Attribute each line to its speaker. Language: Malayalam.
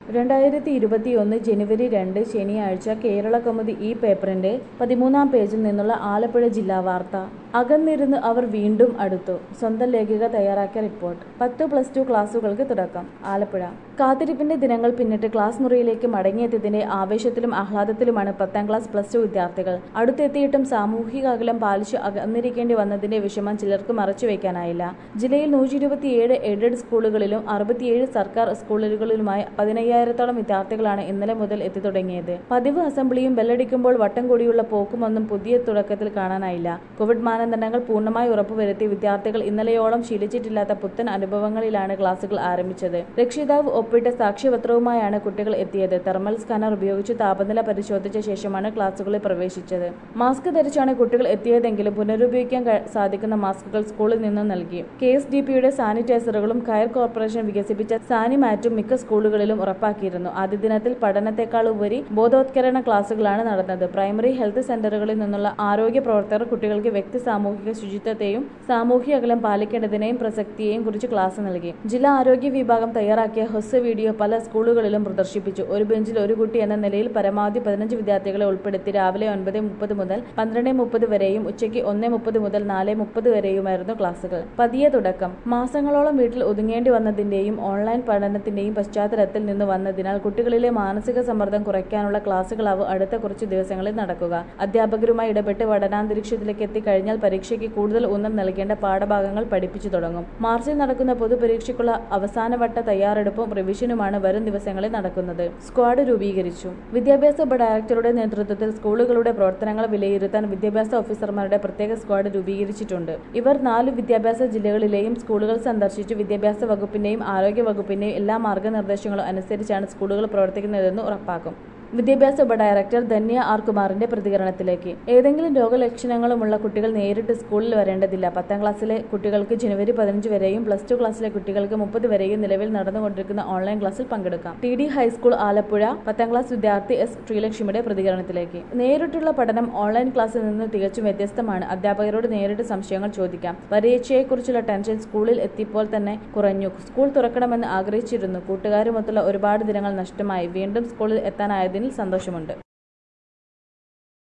Speaker 1: രണ്ടായിരത്തി ഇരുപത്തിയൊന്ന് ജനുവരി രണ്ട് ശനിയാഴ്ച കേരള കൗമുദി ഈ പേപ്പറിന്റെ പതിമൂന്നാം പേജിൽ നിന്നുള്ള ആലപ്പുഴ ജില്ലാ വാർത്ത അകന്നിരുന്ന് അവർ വീണ്ടും അടുത്തു സ്വന്തം ലേഖിക തയ്യാറാക്കിയ റിപ്പോർട്ട് പത്ത് പ്ലസ് ടു ക്ലാസുകൾക്ക് തുടക്കം ആലപ്പുഴ കാത്തിരിപ്പിന്റെ ദിനങ്ങൾ പിന്നിട്ട് ക്ലാസ് മുറിയിലേക്ക് മടങ്ങിയെത്തിയതിന്റെ ആവേശത്തിലും ആഹ്ലാദത്തിലുമാണ് പത്താം ക്ലാസ് പ്ലസ് ടു വിദ്യാർത്ഥികൾ അടുത്തെത്തിയിട്ടും സാമൂഹിക അകലം പാലിച്ച് അകന്നിരിക്കേണ്ടി വന്നതിന്റെ വിഷമം ചിലർക്ക് മറച്ചുവെക്കാനായില്ല ജില്ലയിൽ നൂറ്റി ഇരുപത്തിയേഴ് എയ്ഡഡ് സ്കൂളുകളിലും അറുപത്തിയേഴ് സർക്കാർ സ്കൂളുകളിലുമായി പതിനയ്യായിരത്തോളം വിദ്യാർത്ഥികളാണ് ഇന്നലെ മുതൽ എത്തിത്തുടങ്ങിയത് പതിവ് അസംബ്ലിയും ബെല്ലടിക്കുമ്പോൾ വട്ടം കൂടിയുള്ള പോക്കുമൊന്നും പുതിയ തുടക്കത്തിൽ കാണാനായില്ല കോവിഡ് മാനദണ്ഡങ്ങൾ പൂർണ്ണമായി ഉറപ്പുവരുത്തി വിദ്യാർത്ഥികൾ ഇന്നലെയോളം ശീലിച്ചിട്ടില്ലാത്ത പുത്തൻ അനുഭവങ്ങളിലാണ് ക്ലാസുകൾ ആരംഭിച്ചത് രക്ഷിതാവ് ഒപ്പിട്ട സാക്ഷ്യപത്രവുമായാണ് കുട്ടികൾ എത്തിയത് തെർമൽ സ്കാനർ ഉപയോഗിച്ച് താപനില പരിശോധിച്ച ശേഷമാണ് ക്ലാസുകളിൽ പ്രവേശിച്ചത് മാസ്ക് ധരിച്ചാണ് കുട്ടികൾ എത്തിയതെങ്കിലും പുനരുപയോഗിക്കാൻ ക- സാധിക്കുന്ന മാസ്കുകൾ സ്കൂളിൽ നിന്നും നൽകി കെ എസ് ഡി പിയുടെ സാനിറ്റൈസറുകളും കയർ കോർപ്പറേഷൻ വികസിപ്പിച്ച സാനിമാറ്റും മിക്ക സ്കൂളുകളിലും ഉറപ്പാക്കിയിരുന്നു ആദ്യ ദിനത്തിൽ പഠനത്തെക്കാൾ ഉപരി ബോധവത്കരണ ക്ലാസുകളാണ് നടന്നത് പ്രൈമറി ഹെൽത്ത് സെന്ററുകളിൽ നിന്നുള്ള ആരോഗ്യ പ്രവർത്തകർ കുട്ടികൾക്ക് വ്യക്തി സാമൂഹിക ശുചിത്വത്തെയും സാമൂഹിക അകലം പാലിക്കേണ്ടതിനെയും പ്രസക്തിയെയും കുറിച്ച് ക്ലാസ് നൽകി ജില്ലാ ആരോഗ്യ വിഭാഗം തയ്യാറാക്കിയ ഹൊസ് വീഡിയോ പല സ്കൂളുകളിലും പ്രദർശിപ്പിച്ചു ഒരു ബെഞ്ചിൽ ഒരു കുട്ടി എന്ന നിലയിൽ പരമാവധി പതിനഞ്ച് വിദ്യാർത്ഥികളെ ഉൾപ്പെടുത്തി രാവിലെ ഒൻപത് മുപ്പത് മുതൽ പന്ത്രണ്ട് മുപ്പത് വരെയും ഉച്ചയ്ക്ക് ഒന്ന് മുപ്പത് മുതൽ നാല് മുപ്പത് വരെയുമായിരുന്നു ക്ലാസുകൾ പതിയെ തുടക്കം മാസങ്ങളോളം വീട്ടിൽ ഒതുങ്ങേണ്ടി വന്നതിന്റെയും ഓൺലൈൻ പഠനത്തിന്റെയും പശ്ചാത്തലത്തിൽ നിന്ന് വന്നതിനാൽ കുട്ടികളിലെ മാനസിക സമ്മർദ്ദം കുറയ്ക്കാനുള്ള ക്ലാസുകളാവും അടുത്ത കുറച്ച് ദിവസങ്ങളിൽ നടക്കുക അധ്യാപകരുമായി ഇടപെട്ട് പഠനാന്തരീക്ഷത്തിലേക്ക് എത്തിക്കഴിഞ്ഞാൽ പരീക്ഷയ്ക്ക് കൂടുതൽ ഊന്നൽ നൽകേണ്ട പാഠഭാഗങ്ങൾ പഠിപ്പിച്ചു തുടങ്ങും മാർച്ചിൽ നടക്കുന്ന പൊതുപരീക്ഷയ്ക്കുള്ള അവസാനവട്ട തയ്യാറെടുപ്പും റിവിഷനുമാണ് വരും ദിവസങ്ങളിൽ നടക്കുന്നത് സ്ക്വാഡ് രൂപീകരിച്ചു വിദ്യാഭ്യാസ ഡയറക്ടറുടെ നേതൃത്വത്തിൽ സ്കൂളുകളുടെ പ്രവർത്തനങ്ങൾ വിലയിരുത്താൻ വിദ്യാഭ്യാസ ഓഫീസർമാരുടെ പ്രത്യേക സ്ക്വാഡ് രൂപീകരിച്ചിട്ടുണ്ട് ഇവർ നാല് വിദ്യാഭ്യാസ ജില്ലകളിലെയും സ്കൂളുകൾ സന്ദർശിച്ചു വിദ്യാഭ്യാസ വകുപ്പിന്റെയും ആരോഗ്യ വകുപ്പിന്റെയും എല്ലാ മാർഗനിർദ്ദേശങ്ങളും അനുസരിച്ചാണ് സ്കൂളുകൾ പ്രവർത്തിക്കുന്നതെന്ന് ഉറപ്പാക്കും വിദ്യാഭ്യാസ ഉപഡയറക്ടർ ധന്യ ആർ കുമാറിന്റെ പ്രതികരണത്തിലേക്ക് ഏതെങ്കിലും രോഗലക്ഷണങ്ങളുമുള്ള കുട്ടികൾ നേരിട്ട് സ്കൂളിൽ വരേണ്ടതില്ല പത്താം ക്ലാസ്സിലെ കുട്ടികൾക്ക് ജനുവരി പതിനഞ്ച് വരെയും പ്ലസ് ടു ക്ലാസ്സിലെ കുട്ടികൾക്ക് മുപ്പത് വരെയും നിലവിൽ നടന്നുകൊണ്ടിരിക്കുന്ന ഓൺലൈൻ ക്ലാസ്സിൽ പങ്കെടുക്കാം ടി ഡി ഹൈസ്കൂൾ ആലപ്പുഴ പത്താം ക്ലാസ് വിദ്യാർത്ഥി എസ് ശ്രീലക്ഷ്മിയുടെ പ്രതികരണത്തിലേക്ക് നേരിട്ടുള്ള പഠനം ഓൺലൈൻ ക്ലാസ്സിൽ നിന്ന് തികച്ചും വ്യത്യസ്തമാണ് അധ്യാപകരോട് നേരിട്ട് സംശയങ്ങൾ ചോദിക്കാം പരീക്ഷയെക്കുറിച്ചുള്ള ടെൻഷൻ സ്കൂളിൽ എത്തിയപ്പോൾ തന്നെ കുറഞ്ഞു സ്കൂൾ തുറക്കണമെന്ന് ആഗ്രഹിച്ചിരുന്നു കൂട്ടുകാരുമൊത്തുള്ള ഒരുപാട് ദിനങ്ങൾ നഷ്ടമായി വീണ്ടും സ്കൂളിൽ എത്താനായതിൽ സന്തോഷമുണ്ട്